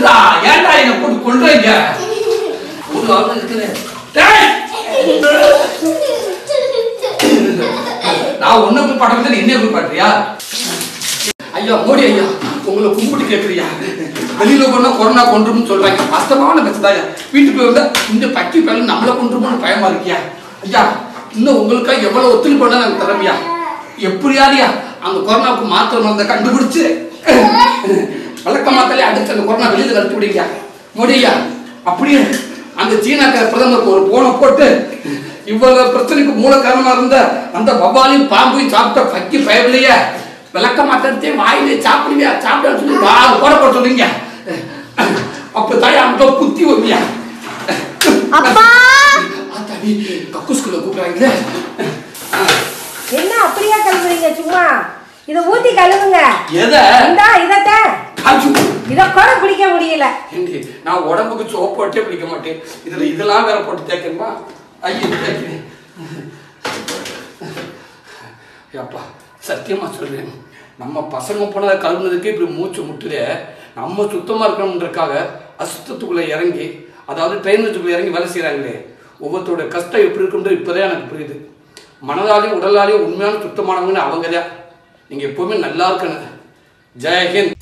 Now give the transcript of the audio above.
விடுறா ஏன்டா என்ன போட்டு கொள்றீங்க ஒரு ஆள் இருக்குது டேய் நான் உன்னை போய் பாடுறது என்ன போய் பாடுறியா ஐயா மோடி ஐயா உங்களை கும்பிட்டு கேட்குறியா வெளியில போனா கொரோனா கொண்டுரும்னு சொல்றாங்க வாஸ்தவமான பேசுதாயா வீட்டுக்கு வந்தா இந்த பக்கி பையன் நம்மளை கொண்டுருமோன்னு பயமா இருக்கியா ஐயா இன்னும் உங்களுக்கா எவ்வளவு ஒத்துழைப்பு பண்ணா நாங்க தரமியா எப்படியாடியா அந்த கொரோனாவுக்கு மாத்திரை மருந்தை கண்டுபிடிச்சு வழக்க மாத்திரையே அடிச்சு அந்த கொரோனா வெளியில கழிச்சு விடுங்க மோடி ஐயா அப்படியே அந்த சீனாக்கார பிரதமருக்கு ஒரு போனை போட்டு இவ்வளவு பிரச்சனைக்கு மூல காரணமா இருந்த அந்த பவாலையும் பாம்பையும் சாப்பிட்ட பக்கி பயவில்லையே விளக்க மாட்டத்தையும் வாயிலே சாப்பிடுவியா சாப்பிட சொல்லி நாலு போட போட சொல்லுங்க அப்ப தாய் அங்க புத்தி வைப்பியா அப்பா! ஆத்தாடி கக்கூஸ்குள்ள கூப்பிடுறாங்களே என்ன அப்படியா கழுவுறீங்க சும்மா இத ஊத்தி கழுவுங்க எதை இந்தா இதத்த காய்ச்சு இத கூட பிடிக்க முடியல ஏண்டி நான் உடம்புக்கு சோப்பு போட்டே பிடிக்க மாட்டேன் இதுல இதெல்லாம் வேற போட்டு தேய்க்கணுமா ஐயோ தேய்க்கிறேன் அப்பா சத்தியமா சொல்றேன் நம்ம பசங்க போனதை கழுவுனதுக்கு இப்படி மூச்சு முட்டுதே நம்ம சுத்தமா இருக்கணுன்றக்காக அசுத்தத்துக்குள்ள இறங்கி அதாவது ட்ரெயினுக்குள்ள இறங்கி வேலை செய்றாங்களே ஒவ்வொருத்தரோட கஷ்டம் எப்படி இருக்குன்றது இப்போதான் எனக்கு புரியுது மனதாலையும் உடலாலையும் உண்மையான சுத்தமானவங்கன்னு அவங்க தான் நீங்க எப்பவுமே நல்லா இருக்கணும் ஜெயஹிந்த்